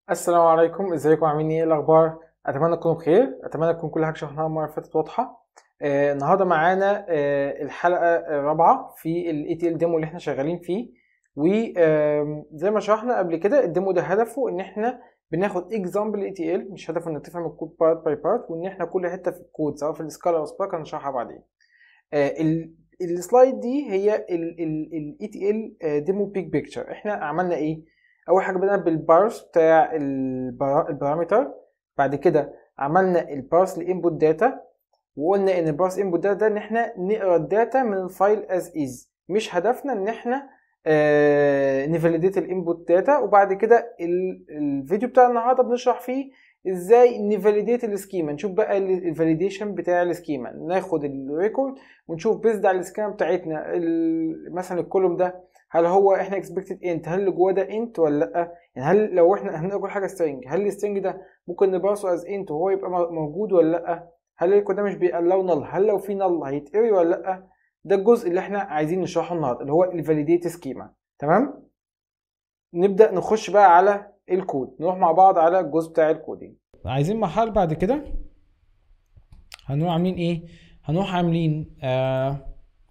السلام عليكم ازيكم عاملين ايه الاخبار اتمنى تكونوا بخير اتمنى تكون كل حاجه شرحناها المره اللي فاتت واضحه آه النهارده معانا آه الحلقه الرابعه في الاي تي ال ديمو اللي احنا شغالين فيه وزي ما شرحنا قبل كده الديمو ده هدفه ان احنا بناخد اكزامبل اي تي ال مش هدفه انك تفهم الكود بارت باي بارت وان احنا كل حته في الكود سواء في السكالا او سبارك هنشرحها بعدين آه السلايد دي هي الاي تي ال ديمو بيك بيكتشر احنا عملنا ايه اول حاجه بدأنا بالبارس بتاع البارامتر بعد كده عملنا البارس لانبوت داتا وقلنا ان البارس انبوت داتا ده ان احنا نقرا الداتا من الفايل از از مش هدفنا ان احنا آه نفاليديت الانبوت داتا وبعد كده الفيديو بتاع النهارده بنشرح فيه ازاي نفاليديت السكيما نشوف بقى الفاليديشن بتاع السكيما ناخد الريكورد ونشوف بيزد على السكيما بتاعتنا مثلا الكولوم ده هل هو احنا اكسبكتد انت هل اللي جواه ده انت ولا لا يعني هل لو احنا هنقول حاجه سترينج هل السترينج ده ممكن نباصه از انت وهو يبقى موجود ولا لا هل الكود ده مش بيقلو نل هل لو في نل هيتقري ولا لا ده الجزء اللي احنا عايزين نشرحه النهارده اللي هو الفاليديت سكيما تمام نبدا نخش بقى على الكود نروح مع بعض على الجزء بتاع الكودينج عايزين مرحله بعد كده هنروح عاملين ايه هنروح عاملين آه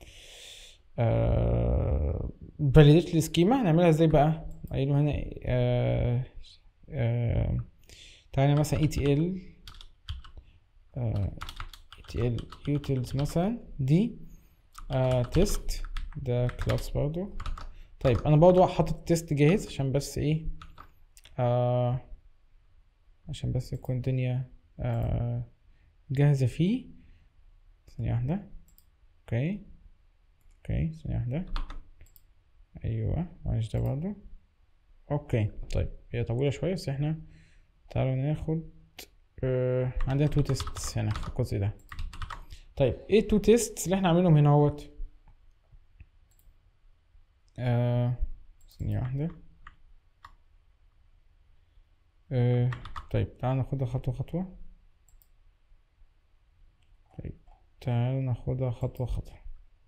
آه فاليديت السكيما هنعملها ازاي بقى قايل هنا آه آه تعالى مثلا اي تي ال اي تي ال يوتيلز مثلا دي آه تيست ده كلاس برضو طيب انا برضو حاطط تيست جاهز عشان بس ايه آه عشان بس يكون الدنيا آه جاهزة فيه ثانية واحدة اوكي اوكي ثانية واحدة ايوه معلش ده برضه اوكي طيب هي طويلة شوية بس احنا تعالوا ناخد آه عندنا تو تيستس هنا في الجزء ده طيب ايه التو تيستس اللي احنا عاملينهم هنا اهوت آه ثانية واحدة آه طيب تعالوا ناخدها خطوة خطوة طيب تعالوا ناخدها خطوة خطوة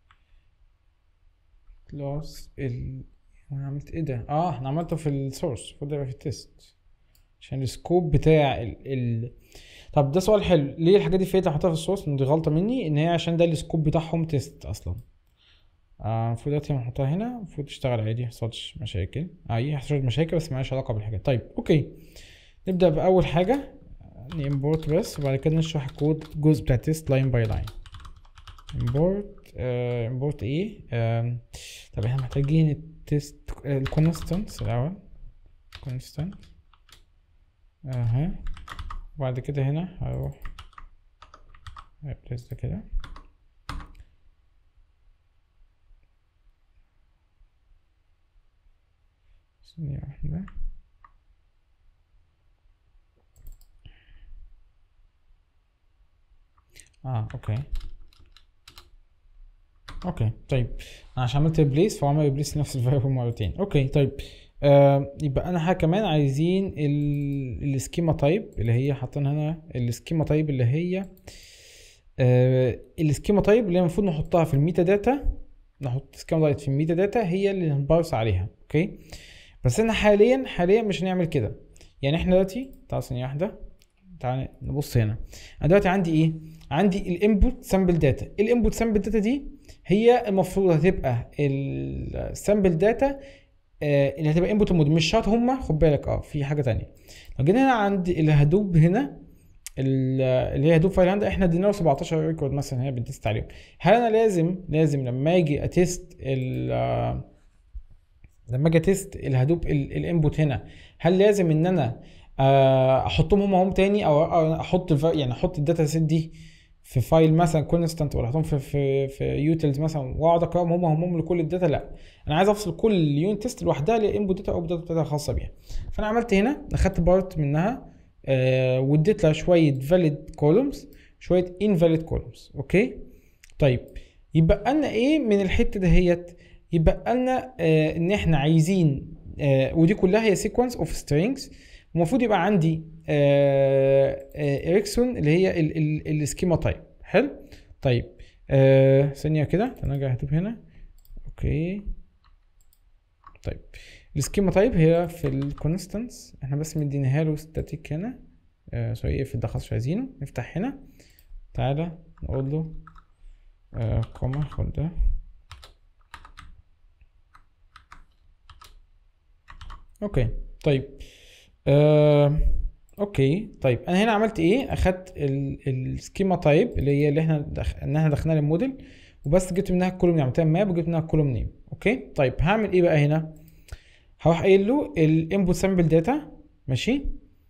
كلاس ال انا عملت ايه ده اه احنا عملته في السورس المفروض يبقى في التيست عشان السكوب بتاع ال, ال... طب ده سؤال حلو ليه الحاجات دي فاتت احطها في السورس دي غلطه مني ان هي عشان ده السكوب بتاعهم تيست اصلا المفروض آه دلوقتي نحطها هنا المفروض تشتغل عادي ميحصلش مشاكل اه يحصل مشاكل بس مالهاش علاقه بالحاجات طيب اوكي نبدا باول حاجه نيمبورت بس وبعد كده نشرح الكود الجزء بتاع تيست لاين باي لاين امبورت امبورت ايه آه طب احنا محتاجين التيست الكونستانت الاول كونستانت اها وبعد كده هنا هروح ريبليس ده كده ثانية واحدة اه اوكي اوكي طيب انا عشان عملت ريبليس فهو عمل ريبليس نفس الفاريبل مرتين اوكي طيب آه يبقى انا حاجه كمان عايزين السكيما تايب اللي هي حاطينها هنا السكيما تايب اللي هي آه السكيما تايب اللي المفروض نحطها في الميتا داتا نحط سكيما تايب في الميتا داتا هي اللي هنبارس عليها اوكي بس احنا حاليا حاليا مش هنعمل كده يعني احنا دلوقتي تعال ثانيه واحده تعال نبص هنا انا دلوقتي عندي ايه عندي الانبوت سامبل داتا الانبوت سامبل داتا دي هي المفروض هتبقى السامبل داتا آه اللي هتبقى انبوت الموديل مش شرط هما خد بالك اه في حاجه تانية لو جينا هنا عند الهدوب هنا اللي هي هدوب فايل هاند احنا ادينا له 17 ريكورد مثلا هنا بنتست عليهم هل انا لازم لازم لما اجي اتست ال لما اجي اتست الهدوب الانبوت هنا هل لازم ان انا احطهم هم هم تاني او احط يعني احط الداتا سيت دي في فايل مثلا كونستانت ولا احطهم في في في يوتيلز مثلا واقعد اقراهم هم هم لكل الداتا لا انا عايز افصل كل يونت تيست لوحدها لانبوت داتا او داتا بتاعتها خاصه بيها فانا عملت هنا اخدت بارت منها آه واديت لها شويه فاليد كولومز شويه انفاليد كولومز اوكي طيب يبقى لنا ايه من الحته دهيت يبقى لنا آه ان احنا عايزين آه ودي كلها هي سيكونس اوف سترينجز المفروض يبقى عندي اريكسون اللي هي السكيما تايب حلو طيب ثانيه كده انا ارجع هتوب هنا اوكي طيب السكيما تايب هي في الكونستانس احنا بس مديناها له ستاتيك هنا آه سوري ايه في ده خلاص مش عايزينه نفتح هنا تعالى نقول له آه كوما خد ده اوكي طيب آه اوكي طيب انا هنا عملت ايه اخدت السكيما تايب اللي هي اللي احنا دخ... ان احنا دخلناها الموديل وبس جبت منها الكولوم نيم عملتها ماب وجبت منها الكولوم نيم اوكي طيب هعمل ايه بقى هنا هروح قايل له الانبوت سامبل داتا ماشي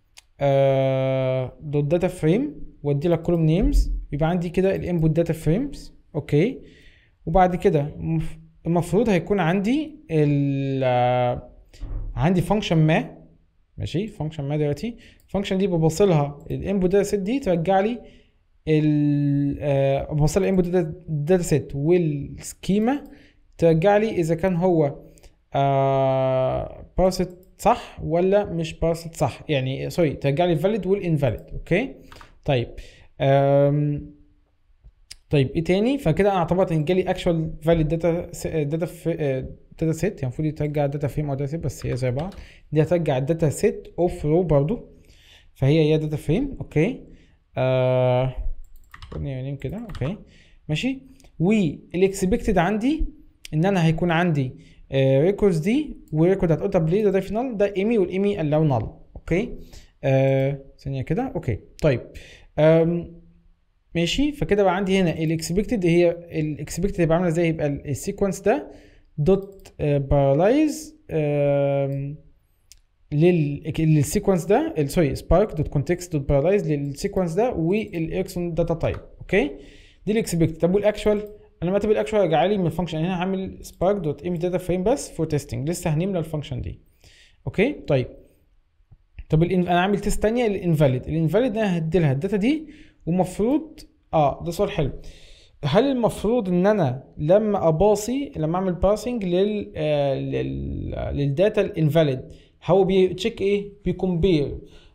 آه دوت داتا فريم وادي لك كولوم نيمز يبقى عندي كده الانبوت داتا فريمز اوكي وبعد كده مف- المفروض هيكون عندي ال آه، عندي فانكشن ما ماشي فانكشن ما دلوقتي الفانكشن دي ببصلها الانبوت داتا سيت دي ترجع لي ال آه، ببصلها الانبوت داتا سيت والسكيما ترجع لي اذا كان هو آه بارست صح ولا مش بارست صح يعني سوري ترجع لي الفاليد والانفاليد اوكي طيب آم طيب ايه تاني فكده انا اعتبرت ان جالي اكشوال فاليد داتا داتا داتا سيت يعني المفروض ترجع داتا فريم او داتا سيت بس هي زي بعض دي هترجع الداتا سيت اوف رو برضو فهي هي داتا فريم اوكي آه خدني يعني كده اوكي ماشي والاكسبكتد عندي ان انا هيكون عندي ريكوردز دي وريكورد هتقولها بلي ده فينال ده ايمي والايمي اللو نال اوكي آه ثانيه كده اوكي طيب آم ماشي فكده بقى عندي هنا الاكسبكتد هي الاكسبكتد هيبقى عامله ازاي يبقى السيكونس ده دوت بارالايز للسيكونس ده سوري سبارك دوت كونتكست دوت بارالايز للسيكونس ده والاكسون داتا تايب اوكي دي الاكسبكتد طب والاكشوال انا كاتب الاكشوال رجع لي من الفانكشن هنا هعمل سبارك دوت ايمج داتا فريم بس فور تيستنج لسه هنملى الفانكشن دي اوكي طيب طب الإن... انا عامل تيست تانية الانفاليد الانفاليد انا هدي لها الداتا دي ومفروض اه ده سؤال حلو هل المفروض ان انا لما اباصي لما اعمل باسنج لل آه لل للداتا الانفاليد هو بيتشيك ايه بيكمبير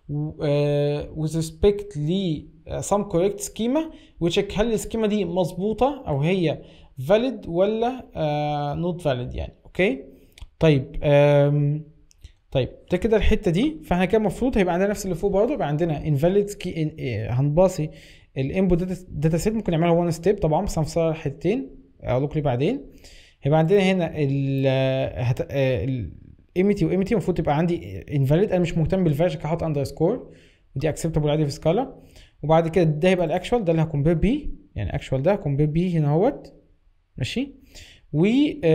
with respect ل some correct schema ويتشيك هل السكيما دي مظبوطه او هي valid ولا uh, not valid يعني اوكي طيب um, طيب ده كده الحته دي فاحنا كده المفروض هيبقى عندنا نفس اللي فوق برضه يبقى عندنا invalid key in, إيه، هنباصي الانبوت داتا سيت ممكن نعملها وان ستيب طبعا بس هنفصلها حتتين اقول لكم ليه بعدين هيبقى عندنا هنا ال هت... الايميتي وايميتي المفروض تبقى عندي انفاليد انا مش مهتم بالفاليد هحط اندرسكور ودي اكسبتابل عادي في سكالا وبعد كده ده هيبقى الاكشوال ده اللي هكمبير بيه يعني اكشوال ده هكمبير بيه هنا اهوت ماشي و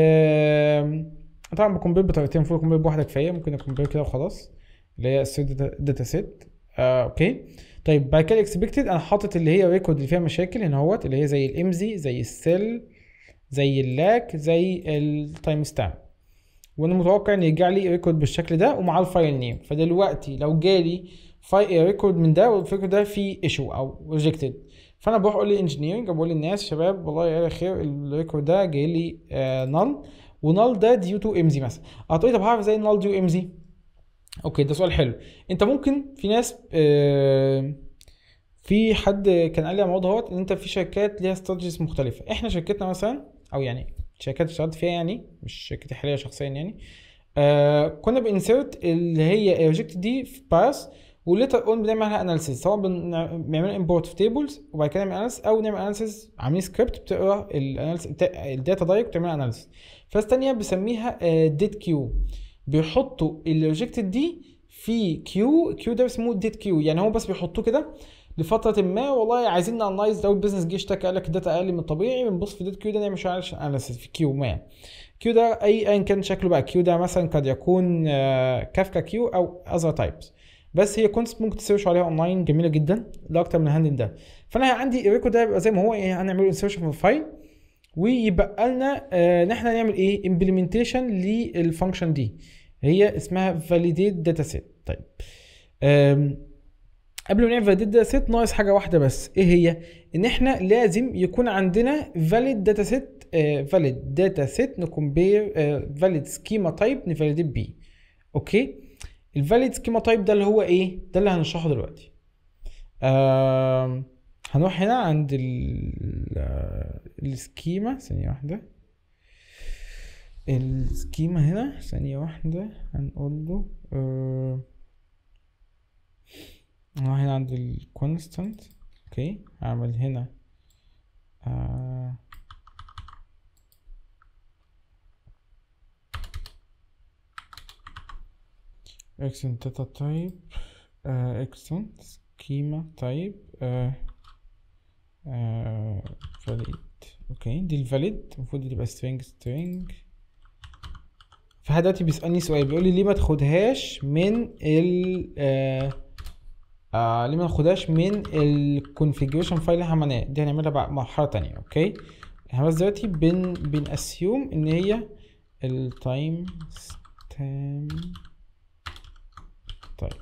آم، طبعا بكمبير بطريقتين المفروض اكمبير بواحده كفايه ممكن اكمبير كده وخلاص اللي هي داتا سيت آه، اوكي طيب بعد كده الاكسبكتد انا حاطط اللي هي ريكورد اللي فيها مشاكل هنا اهوت اللي هي زي الامزي زي السيل زي اللاك زي التايم ستامب وانا متوقع ان يرجع لي ريكورد بالشكل ده ومعاه الفايل نيم فدلوقتي لو جالي فايل ريكورد من ده والريكورد ده فيه ايشو او ريجكتد فانا بروح اقول للانجينيرنج بقول للناس شباب والله يا خير الريكورد ده جاي لي آه نل ونل ده ديو تو امزي مثلا هتقولي طب هعرف ازاي نل ديو امزي اوكي ده سؤال حلو انت ممكن في ناس آه في حد كان قال لي على الموضوع دوت ان انت في شركات ليها استراتيجيز مختلفه احنا شركتنا مثلا او يعني شركات اشتغلت فيها يعني مش شركتي الحاليه شخصيا يعني آه كنا بنسيرت اللي هي ريجكت دي في باس وليتر اون بنعمل لها اناليسيز سواء بن- بنعمل امبورت في تيبلز وبعد كده نعمل اناليسيز او نعمل اناليسيز عاملين سكريبت بتقرا الداتا دايركت وتعمل اناليسيز فاس تانية بسميها ديت كيو بيحطوا الريجكتد دي في كيو كيو ده اسمه ديت كيو يعني هو بس بيحطوه كده لفتره ما والله عايزين نانلايز لو البيزنس جه اشتكى قال لك الداتا اقل من الطبيعي بنبص في ديت كيو ده نعمل شويه اناليسيز في كيو ما كيو ده اي ايا كان شكله بقى كيو ده مثلا قد يكون آه، كافكا كيو او اذر تايبس بس هي كونسبت ممكن تسيرش عليها اونلاين جميله جدا لاكتر من الهاندل ده فانا عندي الريكورد ده يبقى زي ما هو يعني هنعمله انسيرشن في الفايل ويبقى لنا آه، ان احنا نعمل ايه امبلمنتيشن للفانكشن دي هي اسمها validate data set طيب آم، قبل ما نعمل validate data set ناقص حاجه واحده بس ايه هي ان احنا لازم يكون عندنا valid data set آه، valid data set نكمبير آه، valid schema type نفاليديت بيه اوكي الفاليد سكيما تايب ده اللي هو ايه ده اللي هنشرحه دلوقتي آم، هنروح هنا عند ال- آه، السكيما ثانية واحدة السكيما هنا ثانية واحدة هنقول له آه هو هنا عند الكونستانت اوكي هعمل هنا آه اكسن داتا تايب اكسن سكيما تايب فاليد اوكي دي الفاليد المفروض تبقى string string في حد دلوقتي بيسألني سؤال بيقول لي ليه ما تاخدهاش من ال آه آه ليه ما ناخدهاش من الكونفيجريشن فايل اللي احنا عملناه دي هنعملها بقى مرحلة تانية اوكي احنا بس دلوقتي بن بنأسيوم ان هي التايم ستامب طيب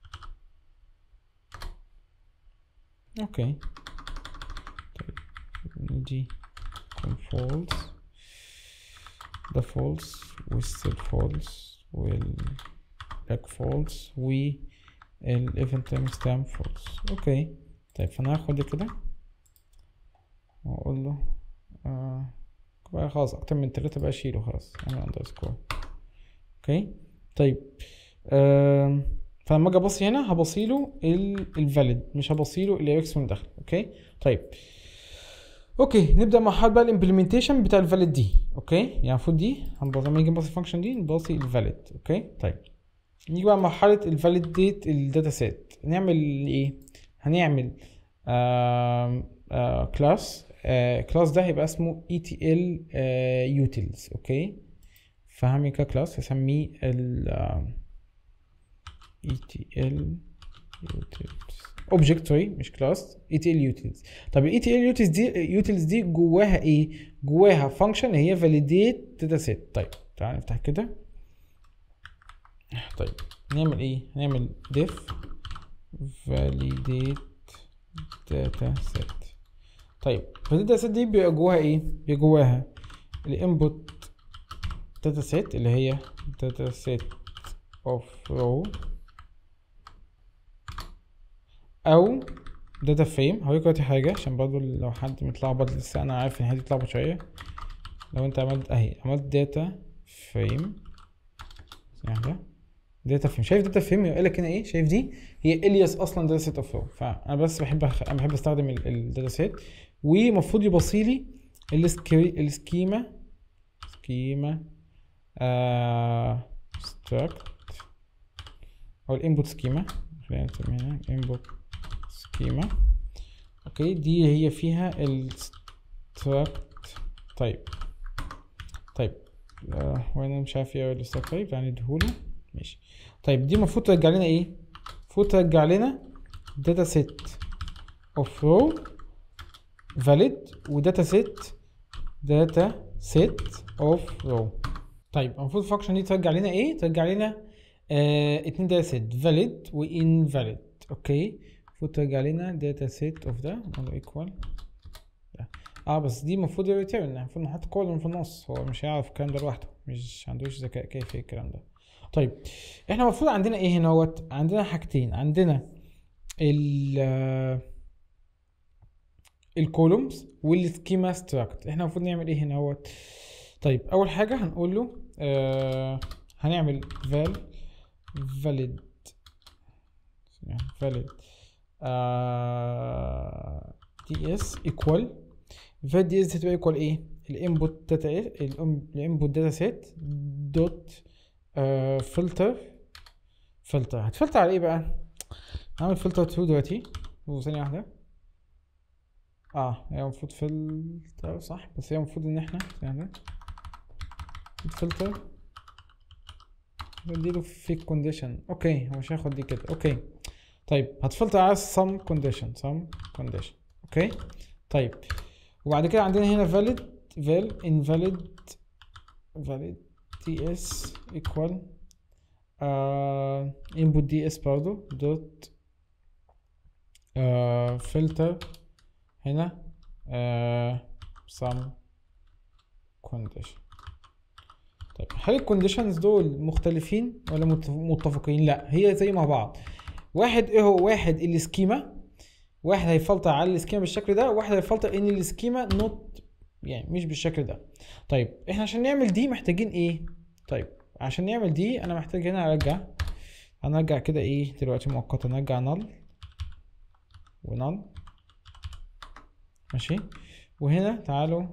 اوكي طيب نيجي يكون false ده false والسيل false والباك false و الevent time stamp false اوكي طيب فانا هاخد ده كده واقول له آه بقى خلاص اكتر من تلاتة بقى اشيله خلاص اعمل اندرسكور اوكي طيب آه فلما اجي ابصي هنا هبصيله الفاليد مش هبصيله الاكس من داخل اوكي طيب اوكي نبدا مرحله بقى الامبلمنتيشن بتاع الفاليد دي اوكي يعني المفروض دي هنبص لما نيجي نبص الفانكشن دي نبصي الفاليد اوكي طيب نيجي بقى مرحله الفاليديت الداتا سيت نعمل ايه هنعمل كلاس كلاس ده هيبقى اسمه etl utils اوكي فهعمل كده كلاس هسميه ال etl utils اوبجكت سوري مش كلاس etl utils طب ال etl utils دي utils دي جواها ايه جواها فانكشن هي validate data set طيب تعال نفتح كده طيب نعمل ايه نعمل def validate data set طيب فالداتا سيت دي بيبقى جواها ايه بيبقى جواها الانبوت داتا سيت اللي هي داتا سيت اوف رو او داتا فريم هوريك دلوقتي حاجه عشان برضو لو حد متلخبط لسه انا عارف ان هي تتلخبط شويه لو انت عملت اهي عملت داتا فريم واحده داتا فريم شايف داتا فريم يقول لك هنا ايه شايف دي هي الياس اصلا داتا سيت اوف رو فانا بس بحب أخ... انا بحب استخدم الداتا سيت ومفروض يبصيلي السكي... السكيما سكيما آه... struct او الانبوت سكيما خلينا نسميها انبوت سكيما اوكي دي هي فيها الستراكت طيب طيب آه وانا مش عارف ايه الستراكت طيب يعني اديهوله ماشي طيب دي المفروض ترجع لنا ايه المفروض ترجع لنا داتا سيت اوف رو فاليد وداتا سيت داتا سيت اوف رو طيب المفروض الفانكشن دي ترجع لنا ايه ترجع لنا آه اتنين داتا سيت فاليد وانفاليد اوكي المفروض ترجع لنا داتا سيت اوف ده نقول ايكوال اه بس دي المفروض ريتيرن المفروض نحط كولوم في النص هو مش هيعرف الكلام ده لوحده مش عندوش ذكاء كافي الكلام ده طيب احنا المفروض عندنا ايه هنا وات عندنا حاجتين عندنا ال الكولومز والسكيما ستراكت احنا المفروض نعمل ايه هنا وات طيب اول حاجه هنقول له آه هنعمل val valid valid آه ds equal val ds هتبقى equal ايه الانبوت داتا ايه الانبوت داتا سيت دوت فلتر فلتر هتفلتر على ايه بقى هعمل فلتر تو دلوقتي ثانية واحدة اه هي المفروض فلتر صح بس هي المفروض ان احنا ثانية واحدة فلتر نديله فيك كونديشن اوكي هو مش هياخد دي كده اوكي طيب هتفلتر على some condition some condition اوكي طيب وبعد كده عندنا هنا valid val invalid valid ds equal uh, input ds برضو dot uh, filter هنا uh, some condition طيب هل الكونديشنز دول مختلفين ولا متفقين لا هي زي ما بعض واحد ايه هو واحد السكيما واحد هيفلتر على السكيما بالشكل ده وواحد هيفلتر ان السكيما نوت يعني مش بالشكل ده طيب احنا عشان نعمل دي محتاجين ايه طيب عشان نعمل دي انا محتاج هنا ارجع هنرجع كده ايه دلوقتي مؤقتا نرجع نل ونل ماشي وهنا تعالوا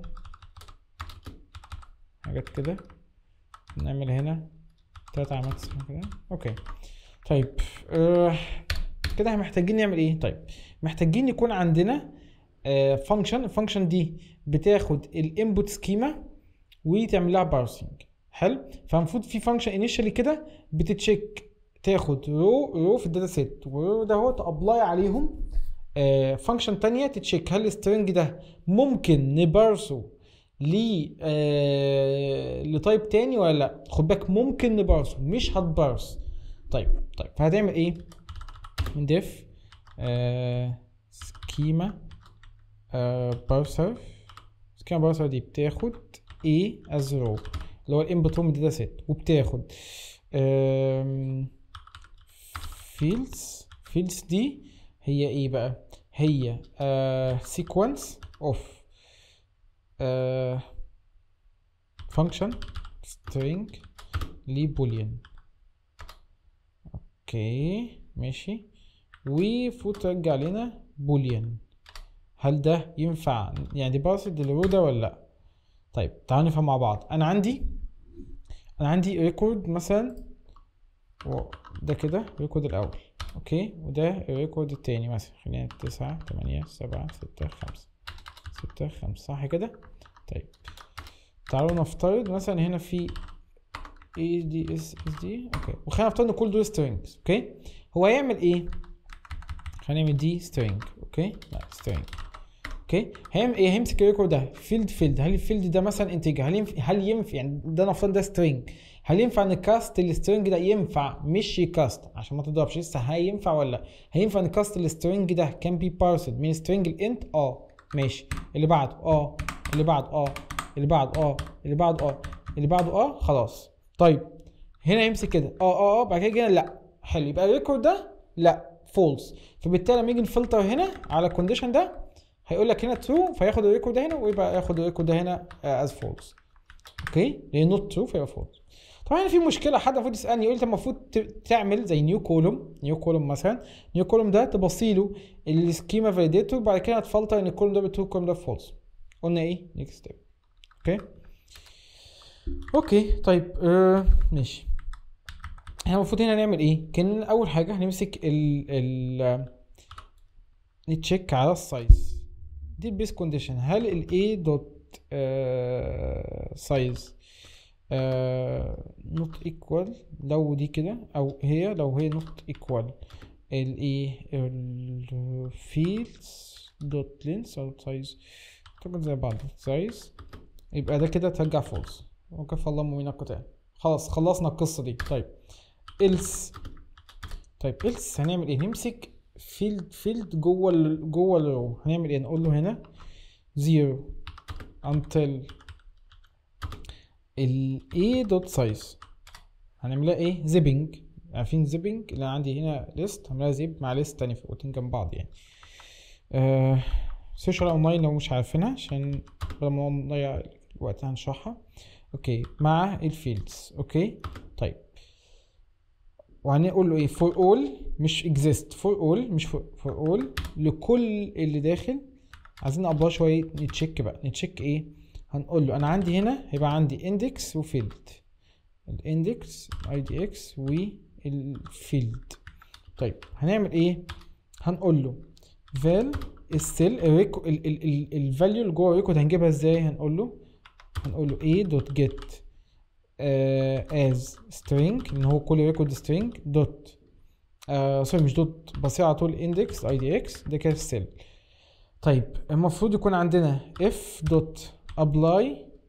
حاجات كده نعمل هنا تلات علامات اسمها كده اوكي طيب آه كده احنا محتاجين نعمل ايه طيب محتاجين يكون عندنا فانكشن الفانكشن دي بتاخد الانبوت سكيما وتعمل لها بارسنج حلو فالمفروض في فانكشن انيشالي كده بتتشيك تاخد رو رو في الداتا سيت والرو ده هو تابلاي عليهم فانكشن تانية تتشيك هل السترنج ده ممكن نبارسه ل آه لتايب تاني ولا لا خد بالك ممكن نبارسه مش هتبارس طيب طيب فهتعمل ايه من ديف آه سكيما آه بارسر سكيما بارسر دي بتاخد ايه از رو اللي هو الانبوت فروم داتا سيت وبتاخد فيلدز فيلدز دي هي ايه بقى هي سيكونس اوف فانكشن string لبوليان اوكي ماشي وفوت ترجع لنا بوليان هل ده ينفع يعني دي بارسد للرو ده ولا لا طيب تعالوا نفهم مع بعض انا عندي انا عندي ريكورد مثلا ده كده ريكورد الاول اوكي وده الريكورد التاني مثلا خلينا تسعة تمانية سبعة ستة خمسة ستة خمسة صح كده طيب تعالوا نفترض مثلا هنا في اي دي اس اس دي اوكي وخلينا نفترض ان كل دول سترينجز اوكي هو هيعمل ايه خلينا نعمل دي سترينج اوكي لا سترينج اوكي هيعمل ايه هيمسك الريكورد ده فيلد فيلد هل الفيلد ده مثلا انتجر هل ينفع هل ينفع يعني ده نفترض ده سترينج هل ينفع نكاست السترينج ده ينفع مش يكاست عشان ما تضربش لسه هينفع ولا لا هينفع نكاست السترينج ده كان بي بارسد من سترينج الانت اه ماشي اللي بعده اه اللي بعده اه اللي بعده اه اللي بعده اه اللي بعده اه خلاص طيب هنا يمسك كده اه اه اه بعد كده هنا لا حلو يبقى الريكورد ده لا فولس فبالتالي لما يجي نفلتر هنا على الكونديشن ده هيقول لك هنا ترو فياخد الريكورد ده هنا ويبقى ياخد الريكورد ده هنا از فولس اوكي لان نوت ترو فيبقى فولس طبعا هنا في مشكله حد المفروض يسالني يقول لي انت المفروض تعمل زي نيو كولوم نيو كولوم مثلا نيو كولوم ده تبصيله السكيما فاليديتور بعد كده هتفلتر ان الكولوم ده بترو الكولوم ده فولس قلنا ايه نيكست ستيب اوكي اوكي طيب آه ماشي احنا المفروض هنا نعمل ايه كان اول حاجه هنمسك ال ال نتشيك على السايز دي البيس كونديشن هل ال a دوت سايز نوت ايكوال لو دي كده او هي لو هي نوت ايكوال ال a الفيلدز دوت لينس او سايز طبعا زي بعض سايز يبقى ده كده ترجع فولس وكفى الله مؤمن القتال خلاص خلصنا القصه دي طيب إلس طيب إلس هنعمل ايه نمسك فيلد فيلد جوه ال جوه الرو هنعمل ايه نقول له هنا زيرو until ال a دوت سايز هنعملها ايه زيبنج عارفين زيبنج اللي عندي هنا ليست هعملها زيب مع ليست تاني فوقتين جنب بعض يعني آه سيرش على اونلاين لو مش عارفينها عشان بدل ما نضيع الوقت هنشرحها اوكي مع الفيلدز اوكي طيب وهنقول له ايه فور اول مش اكزيست فور اول مش فور اول لكل اللي داخل عايزين نقبلها شويه نتشيك بقى نتشيك ايه هنقول له انا عندي هنا هيبقى عندي اندكس وفيلد الاندكس اي دي اكس والفيلد طيب هنعمل ايه هنقول له فال السيل الفاليو اللي جوه الريكورد هنجيبها ازاي هنقول له هنقول له a دوت get uh, as string ان هو كل ريكورد string دوت سوري مش دوت بصير على طول index idx ده كده السيل طيب المفروض يكون عندنا if دوت apply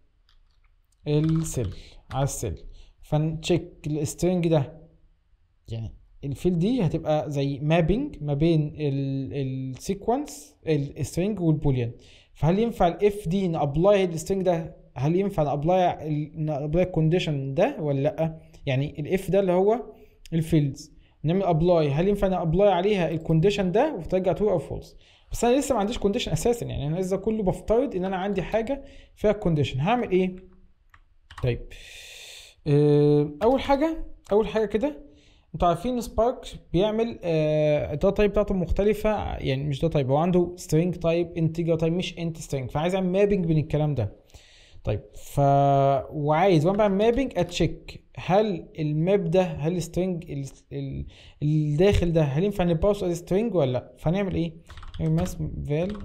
السيل على السيل فنتشيك السترنج ده يعني الفيل دي هتبقى زي مابينج ما بين السيكونس السترنج والبوليان فهل ينفع الاف دي نابلاي السترنج ده هل ينفع نابلاي نابلاي الكونديشن ده ولا لا يعني الاف ده اللي هو الفيلدز نعمل ابلاي هل ينفع نابلاي عليها الكونديشن ده وترجع ترو او فولس بس انا لسه ما عنديش كونديشن اساسا يعني انا لسه كله بفترض ان انا عندي حاجه فيها كونديشن هعمل ايه طيب آه، اول حاجه اول حاجه كده انتوا عارفين سبارك بيعمل آه، الداتا تايب بتاعته مختلفه يعني مش داتا تايب هو عنده string تايب انتجر تايب مش انت string فعايز اعمل مابنج بين الكلام ده طيب ف وعايز وانا بعمل مابنج اتشيك هل الماب ده هل السترنج ال... ال... الداخل ده هل ينفع نباص از سترنج ولا لا فهنعمل ايه نعمل ماس فال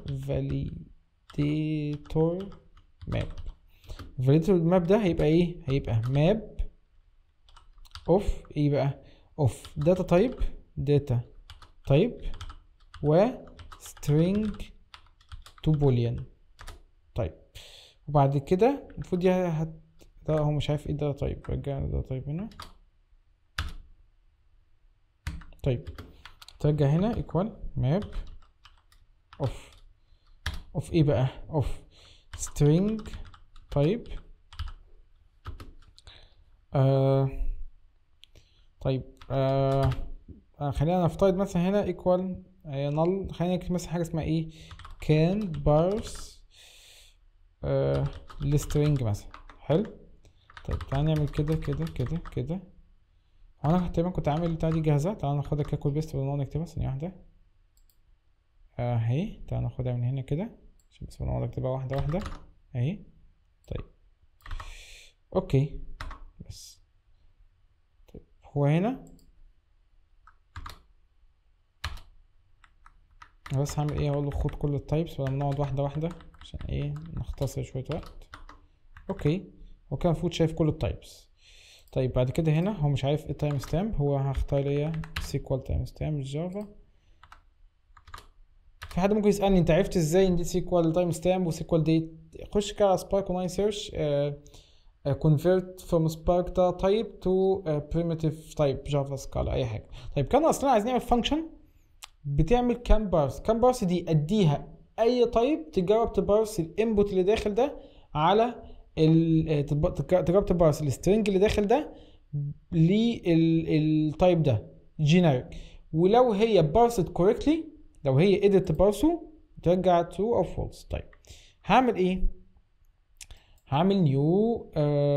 فاليديتور ماب فاليديتور ماب ده هيبقى ايه هيبقى ماب اوف ايه بقى اوف داتا تايب داتا تايب و string to boolean طيب وبعد كده المفروض دي هت ده هو مش عارف ايه ده طيب رجع ده طيب هنا طيب ترجع هنا equal map of of ايه بقى of string type آه طيب آه آه خلينا نفترض مثلا هنا equal آه null خلينا نكتب مثلا حاجة اسمها ايه can parse آه السترينج مثلا حلو طيب تعالى نعمل كده كده كده كده هو انا تقريبا كنت عامل البتاعة دي جاهزة تعالى ناخدها كده كوبي بيست ونقعد نكتبها ثانية واحدة اهي تعالى ناخدها من هنا كده عشان بس نقعد نكتبها واحدة واحدة اهي طيب اوكي بس طيب هو هنا بس هعمل ايه اقول له خد كل التايبس ولا نقعد واحدة واحدة عشان ايه نختصر شوية وقت اوكي هو كان المفروض شايف كل التايبس طيب بعد كده هنا هو مش عارف ايه تايم ستامب هو هختار ليا سيكوال تايم ستامب جافا في حد ممكن يسألني انت عرفت ازاي ان دي سيكوال تايم ستامب وسيكوال ديت خش كده على سبارك اونلاين سيرش convert from spark data type to uh, primitive type java scala اي حاجه طيب كان اصلا عايزين نعمل فانكشن بتعمل كام بارس كام بارس دي اديها اي تايب تجرب تبارس الانبوت اللي داخل ده على ال تب- تك- تجرب تبارس السترنج اللي داخل ده للتايب ده جينيريك ولو هي بارست كوريكتلي لو هي قدرت تبارسه ترجع ترو او فولس طيب هعمل ايه هعمل نيو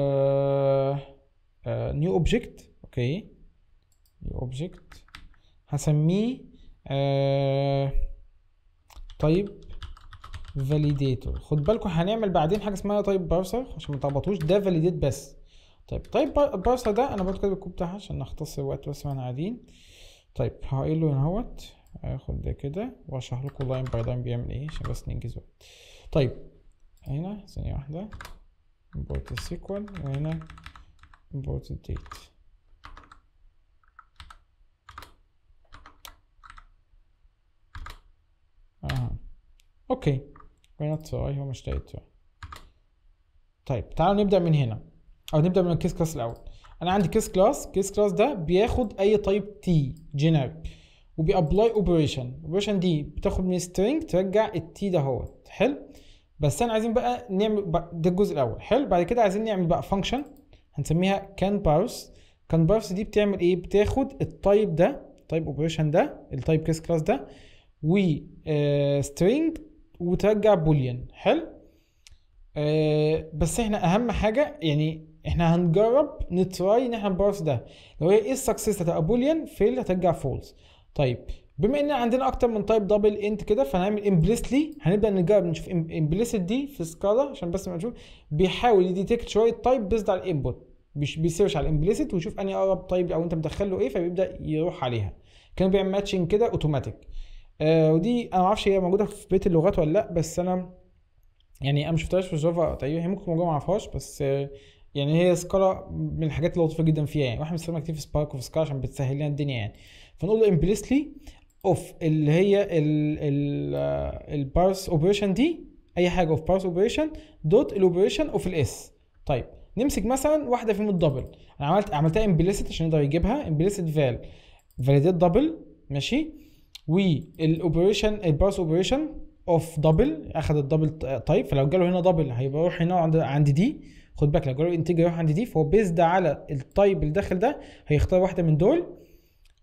نيو اوبجكت اوكي نيو اوبجكت هسميه آه طيب فاليديتور خد بالكم هنعمل بعدين حاجه اسمها طيب بارسر عشان ما تلخبطوش ده فاليديت بس طيب طيب بارسر ده انا برضه كاتب الكود بتاعها عشان نختصر الوقت بس واحنا قاعدين طيب هقول له هنا اهوت هاخد ده كده واشرح لكم لاين باي لاين بيعمل ايه عشان بس ننجز وقت طيب هنا ثانيه واحده import السيكوال وهنا import الديت اها اوكي وين تراي هو مش لاقي تراي طيب تعالوا نبدا من هنا او نبدا من الكيس كلاس الاول انا عندي كيس كلاس كيس كلاس ده بياخد اي تايب تي جينيريك وبيابلاي اوبريشن اوبريشن دي بتاخد من سترينج ترجع التي ده هو حلو بس انا عايزين بقى نعمل بقى ده الجزء الاول حلو بعد كده عايزين نعمل بقى فانكشن هنسميها كان بارس كان بارس دي بتعمل ايه بتاخد التايب ده تايب اوبريشن ده التايب كيس كلاس ده و سترينج وترجع بوليان حلو آه بس احنا اهم حاجه يعني احنا هنجرب نتراي ان احنا نبارس ده لو هي ايه السكسس هتبقى بوليان فيل هترجع فولس طيب بما ان عندنا اكتر من تايب دبل انت كده فهنعمل امبليسلي هنبدا نجرب نشوف امبليسيت دي في سكالا عشان بس ما نشوف بيحاول يديتكت شويه تايب بيزد على الانبوت مش بيسيرش على الامبليسيت ويشوف انهي اقرب تايب او انت مدخل له ايه فبيبدا يروح عليها كان بيعمل ماتشنج كده اوتوماتيك آه ودي انا ما اعرفش هي موجوده في بيت اللغات ولا لا بس انا يعني انا ما شفتهاش في جافا تقريبا هي ممكن موجوده ما اعرفهاش بس آه يعني هي سكالا من الحاجات اللطيفه جدا فيها يعني واحنا بنستخدمها كتير في سبارك وفي سكالا عشان بتسهل لنا الدنيا يعني فنقول له امبليسلي اوف اللي هي البارس اوبريشن دي اي حاجه اوف بارس اوبريشن دوت الاوبريشن اوف الاس طيب نمسك مثلا واحده فيهم الدبل انا عملت عملتها امبليسيت عشان يقدر يجيبها امبليسيت فال فاليديت دبل ماشي والاوبريشن البارس اوبريشن اوف دبل اخذ الدبل تايب فلو جاله هنا دبل هيبقى يروح هنا عند عند دي خد بالك لو جاله انتجر يروح عند دي فهو بيزد على التايب اللي داخل ده هيختار واحده من دول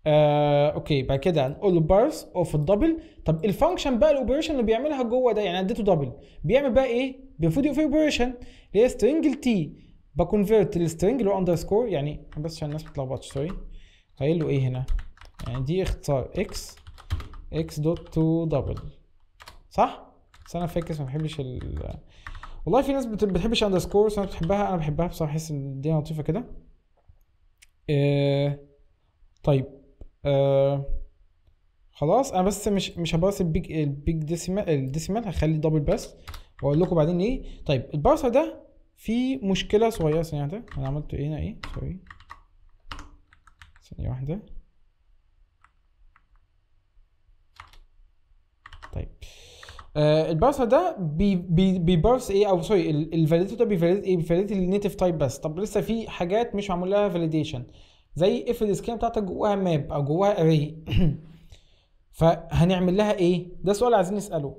آه اوكي بعد كده نقول له بارس اوف الدبل طب الفانكشن بقى الاوبريشن اللي بيعملها جوه ده يعني اديته دبل بيعمل بقى ايه المفروض يبقى في اوبريشن اللي هي سترينج التي بكونفيرت السترينج اللي هو اندرسكور يعني بس عشان الناس ما تتلخبطش سوري هقول له ايه هنا يعني دي اختصار اكس اكس دوت تو دبل صح بس انا فاكس ما بحبش ال والله في ناس بت- بتحبش اندرسكور ناس بتحبها انا بحبها بصراحه احس ان الدنيا لطيفه كده آه طيب آه خلاص انا بس مش مش هبارس البيج البيج ديسيمال الديسيمال هخلي دبل بس واقول لكم بعدين ليه طيب البارسر ده في مشكله صغيره ثانيه واحده انا عملت ايه هنا ايه سوري ثانيه واحده طيب آه البارسر ده بي بي بيبارس ايه او سوري الفاليديتور ده بيفاليد ايه بيفاليد النيتف تايب بس طب لسه في حاجات مش معمول لها فاليديشن زي اف السكيما بتاعتك جواها ماب او جواها اري فهنعمل لها ايه ده سؤال عايزين نساله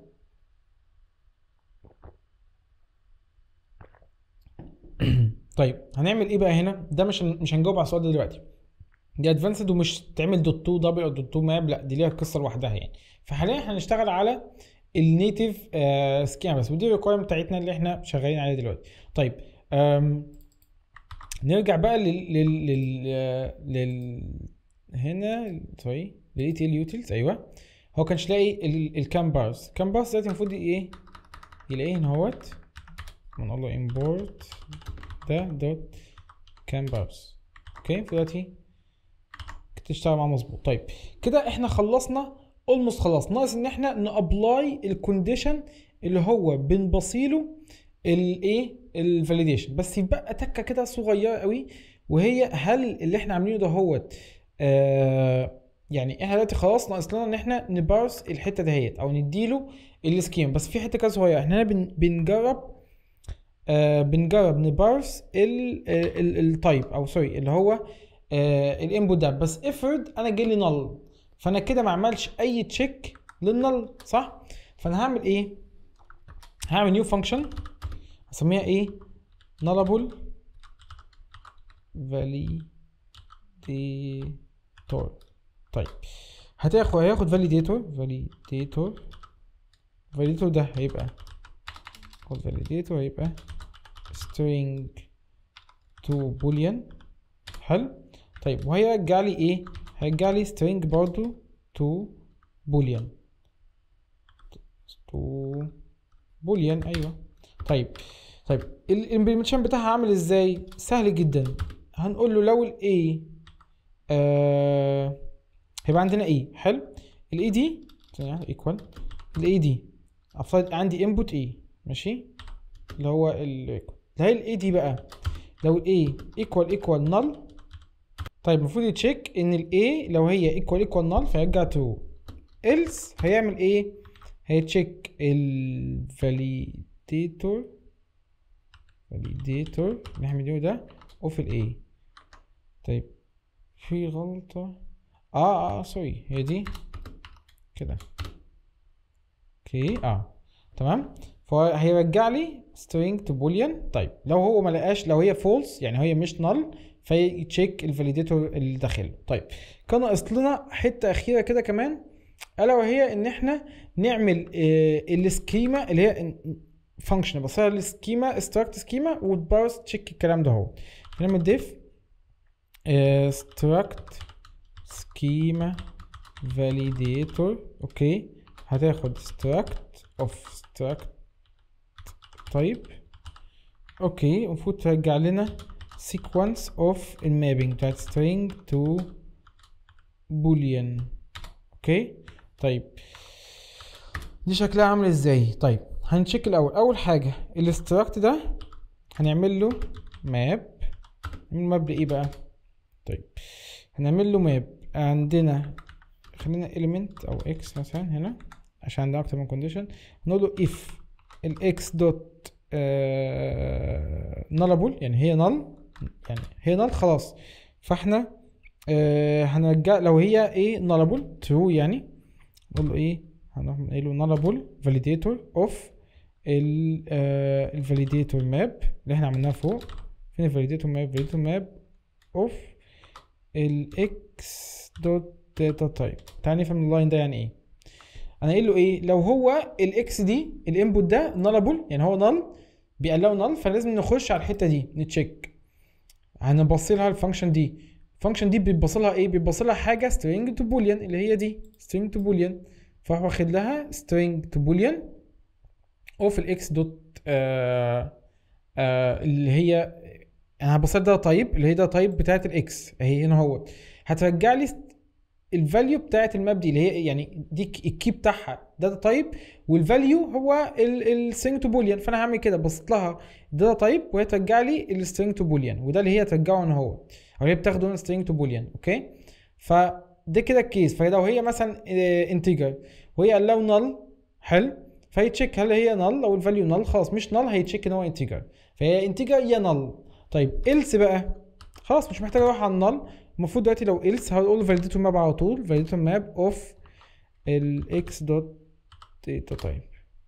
طيب هنعمل ايه بقى هنا ده مش هن- مش هنجاوب على السؤال ده دلوقتي دي ادفانسد ومش تعمل دوت 2 دبل او دوت 2 ماب لا دي ليها قصه لوحدها يعني فحاليا احنا هنشتغل على النيتف سكيما بس ودي الريكويرمنت بتاعتنا اللي احنا شغالين عليها دلوقتي طيب أم نرجع بقى لل لل لل, لل... هنا سوري للاي تي ال يوتيلز ايوه هو كانش لاقي الكام بارز كام بارز دلوقتي المفروض ايه يلاقيه هنا اهوت ونقول له امبورت ده دوت كام بارز اوكي دلوقتي تشتغل معاه مظبوط طيب كده احنا خلصنا اولموست خلاص ناقص ان احنا نابلاي الكونديشن اللي هو بنبصيله الايه الفاليديشن بس يبقى تكه كده صغيره قوي وهي هل اللي احنا عاملينه ده هو آه يعني احنا دلوقتي خلاص ناقص لنا ان احنا نبارس الحته دهيت او نديله السكيم بس في حته كده صغيره احنا هنا بن بنجرب آه بنجرب نبارس التايب او سوري اللي هو آه الانبوت ده بس افرض انا جالي نل فانا كده ما عملش اي تشيك للنل صح فانا هعمل ايه هعمل نيو فانكشن هسميها ايه nullable validator طيب هتاخد هياخد validator validator validator ده هيبقى خد validator هيبقى string to boolean حلو طيب وهيرجع لي ايه هيرجع لي string برضو to boolean to boolean ايوه طيب طيب الامبلمنتيشن بتاعها عامل ازاي سهل جدا هنقول له لو الاي آه هيبقى عندنا ايه حلو الاي دي ايكوال الاي دي افترض عندي انبوت ايه ماشي اللي هو ال هي الاي دي بقى لو الاي ايكوال ايكوال نل طيب المفروض يتشيك ان الاي لو هي ايكوال ايكوال نل فيرجع ترو else هيعمل ايه هيتشيك الفاليديتور فاليديتور اللي احنا بنعمله ده اوف الايه طيب في غلطة اه اه سوري هي دي كده اوكي اه تمام فهيرجع لي string to boolean طيب لو هو ما لقاش لو هي false يعني هي مش null فيتشيك الفاليديتور اللي داخله طيب كان ناقص لنا حته اخيره كده كمان الا وهي ان احنا نعمل آه السكيما اللي هي فانكشن بصير السكيما استراكت سكيما وتبارس تشيك الكلام ده اهو نعمل ديف استراكت سكيما فاليديتور اوكي هتاخد struct of struct type اوكي المفروض ترجع لنا sequence of المابينج بتاعت string to boolean اوكي طيب دي شكلها عامل ازاي طيب هنشيك الاول اول حاجه الاستراكت ده هنعمل له ماب نعمل ماب لايه بقى طيب هنعمل له ماب عندنا خلينا element او x مثلا هنا عشان عندنا اكتر من condition نقول له if الاكس دوت nullable يعني هي null يعني هي null خلاص فاحنا آه هنرجع لو هي ايه nullable true يعني نقول له ايه هنروح نقول له nullable validator of ال آه الفاليديتور ماب اللي احنا عملناها فوق فين الفاليديتور ماب فاليديتور ماب اوف الاكس دوت داتا تايب تعال نفهم اللاين ده يعني ايه انا قايل له ايه لو هو الاكس دي الانبوت ده نالبل يعني هو نال بيقلقوا نال فلازم نخش على الحته دي نتشيك هنبص لها الفانكشن دي الفانكشن دي بيتبص لها ايه بيتبص لها حاجه string to boolean اللي هي دي string to boolean فراح واخد لها string to boolean اوف الاكس دوت آه آه اللي هي انا هبص ده تايب اللي هي ده تايب بتاعت الاكس اهي هنا هو هترجع لي الفاليو بتاعت الماب دي اللي هي يعني دي الكي بتاعها داتا تايب والفاليو هو السترينج تو بوليان فانا هعمل كده بسط لها داتا تايب وهي ترجع لي السترينج تو بوليان وده اللي هي ترجعه ان هو او هي بتاخده من سترينج تو بوليان اوكي فده كده الكيس فهي لو هي مثلا انتجر وهي قال له نل حلو فهيتشيك هل هي نل لو الفاليو نل خلاص مش نل هيتشيك ان هو انتجر فهي انتجر يا نل طيب إلس بقى خلاص مش محتاج اروح على النل المفروض دلوقتي لو إلس هقول فاليديتور ماب على طول فاليديتور ماب اوف الاكس دوت داتا تايب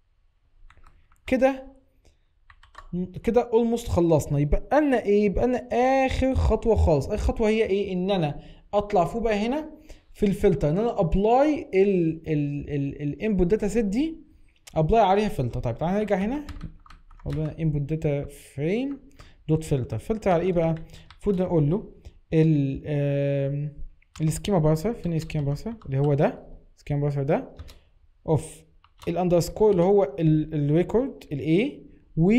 كده كده اولموست خلصنا يبقى لنا ايه يبقى لنا اخر خطوه خالص اخر خطوه هي ايه ان انا اطلع فوق بقى هنا في الفلتر ان انا ابلاي الانبوت داتا سيت دي ابلاي عليها فلتر طيب تعالى نرجع هنا اقول له انبوت داتا فريم دوت فلتر فلتر على ايه بقى المفروض نقول له ال السكيما بارسر فين السكيما بارسر اللي هو ده سكيما بارسر ده اوف الاندرسكور اللي هو الريكورد الاي و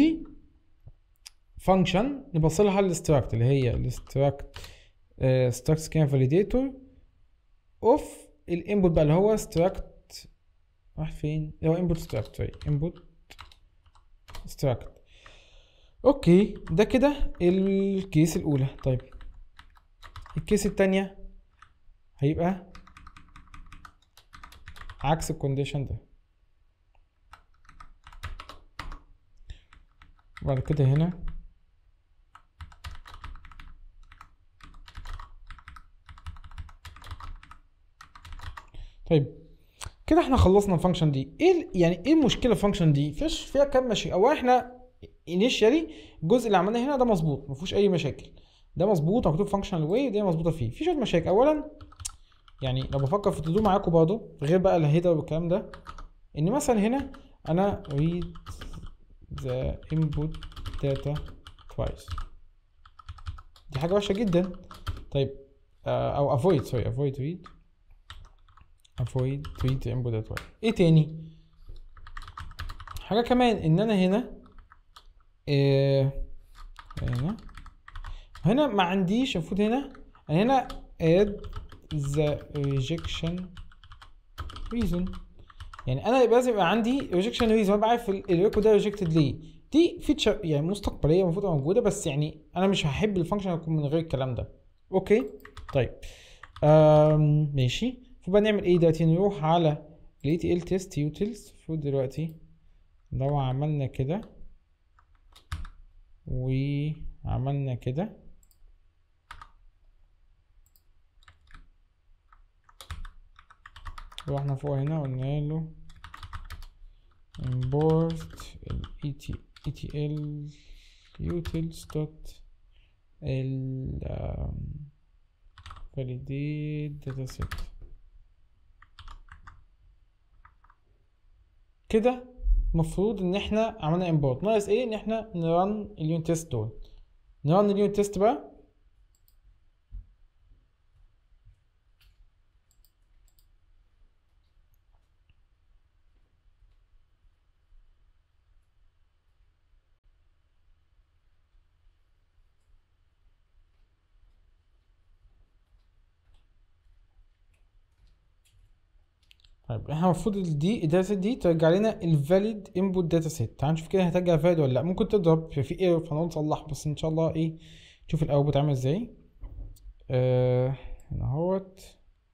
فانكشن نبص لها الاستراكت اللي هي الاستراكت ستراكت سكيما فاليديتور اوف الانبوت بقى اللي هو ستراكت راح فين اللي هو انبوت ستراكت سوري انبوت ستراكت اوكي ده كده الكيس الاولى طيب الكيس التانية هيبقى عكس الكونديشن ده بعد كده هنا طيب كده احنا خلصنا الفانكشن دي ايه يعني ايه المشكله في الفانكشن دي فيش فيها كام مشاكل اولا احنا انيشيالي الجزء اللي عملناه هنا ده مظبوط ما فيهوش اي مشاكل ده مظبوط مكتوب فانكشنال واي دي مظبوطه فيه في شويه مشاكل اولا يعني لو بفكر في التدو معاكم برضه غير بقى الهيدر والكلام ده ان مثلا هنا انا read the input data twice دي حاجه وحشه جدا طيب آه او avoid sorry avoid read avoid read the input data twice ايه تاني حاجه كمان ان انا هنا إيه هنا هنا ما عنديش المفروض هنا أنا هنا add the rejection reason يعني انا لازم يبقى عندي rejection reason ابقى عارف الريكورد ده rejected ليه دي فيتشر يعني مستقبليه المفروض تبقى موجوده بس يعني انا مش هحب الفانكشن يكون من غير الكلام ده اوكي طيب آم ماشي المفروض بقى نعمل ايه دلوقتي نروح على ال ETL test utils المفروض دلوقتي لو عملنا كده وعملنا كده رحنا فوق هنا قلنا له import ال ETL utils dot ال validate dataset كده المفروض ان احنا عملنا import ناقص ايه ان احنا نرن اليونت تيست دول نرن اليونت تيست بقى طيب احنا المفروض دي الداتا سيت دي ترجع لنا الفاليد انبوت داتا سيت تعال نشوف كده هترجع فاليد ولا لا ممكن تضرب في في ايرور فنقول نصلح بس ان شاء الله ايه نشوف الاوتبوت عامل ازاي آه هنا اهوت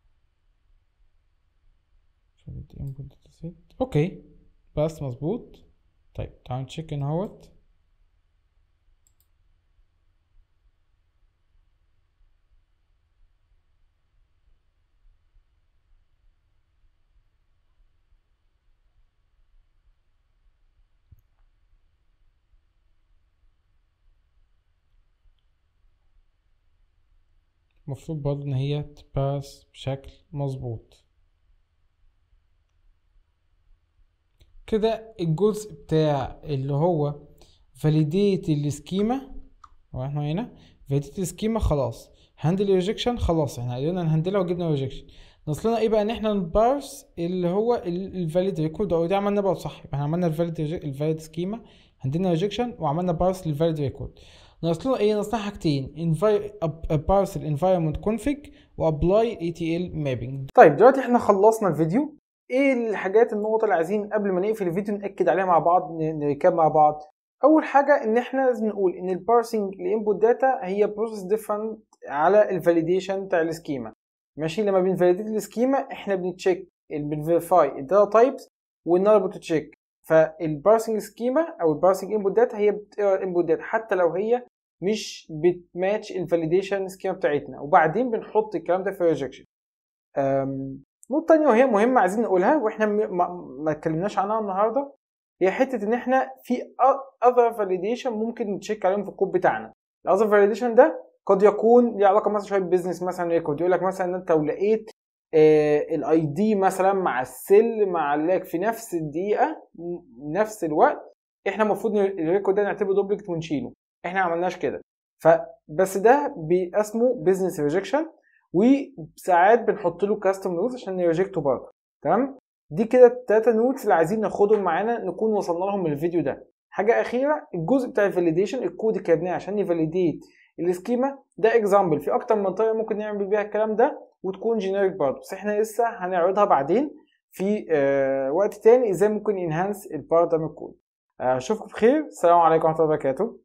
فاليد انبوت داتا سيت اوكي بس مظبوط طيب تعال نتشيك هنا اهوت المفروض برضه ان هي تباس بشكل مظبوط كده الجزء بتاع اللي هو validate السكيما هو احنا هنا validate السكيما خلاص هاندل ريجكشن خلاص احنا قدرنا نهندلها وجبنا ريجكشن ناقص لنا ايه بقى ان احنا نبارس اللي هو الفاليد ريكورد اوريدي عملنا بقى صح يبقى احنا عملنا الفاليد الفاليد سكيما هندلنا ريجكشن وعملنا بارس للفاليد ريكورد ناقص لنا ايه ناقص لنا حاجتين بارس الانفايرمنت كونفيج وابلاي اي تي ال مابينج طيب دلوقتي احنا خلصنا الفيديو ايه الحاجات النقط اللي عايزين قبل ما نقفل الفيديو ناكد عليها مع بعض نركب مع بعض اول حاجه ان احنا لازم نقول ان البارسنج لانبوت داتا هي بروسيس ديفرنت على الفاليديشن بتاع السكيما ماشي لما بنفاليديت السكيما احنا بنتشيك بنفيريفاي الداتا تايبس والنال بتتشيك فالبارسنج سكيما او البارسنج انبوت داتا هي بتقرا الانبوت داتا حتى لو هي مش بتماتش الفاليديشن سكيما بتاعتنا وبعدين بنحط الكلام ده في ريجكشن نقطة تانية وهي مهمة عايزين نقولها واحنا ما اتكلمناش عنها النهارده هي حتة ان احنا في other validation ممكن نتشيك عليهم في الكود بتاعنا. الاذر validation ده قد يكون ليه علاقة مثلا شوية بزنس مثلا ريكورد يقول لك مثلا ان انت لو لقيت الاي دي مثلا مع السل مع اللاك في نفس الدقيقة نفس الوقت احنا المفروض الريكورد ده نعتبره دوبلكت ونشيله. احنا ما عملناش كده. فبس ده اسمه بزنس ريجكشن وساعات بنحط له كاستم نوتس عشان نريجكته برضه تمام دي كده التلاته نوتس اللي عايزين ناخدهم معانا نكون وصلنا لهم من الفيديو ده حاجه اخيره الجزء بتاع الفاليديشن الكود اللي كتبناه عشان نفاليديت السكيما ده اكزامبل في اكتر من طريقه ممكن نعمل بيها الكلام ده وتكون جينيريك برضه بس احنا لسه هنعرضها بعدين في آه وقت تاني ازاي ممكن انهانس البارت ده من الكود اشوفكم بخير السلام عليكم ورحمه الله وبركاته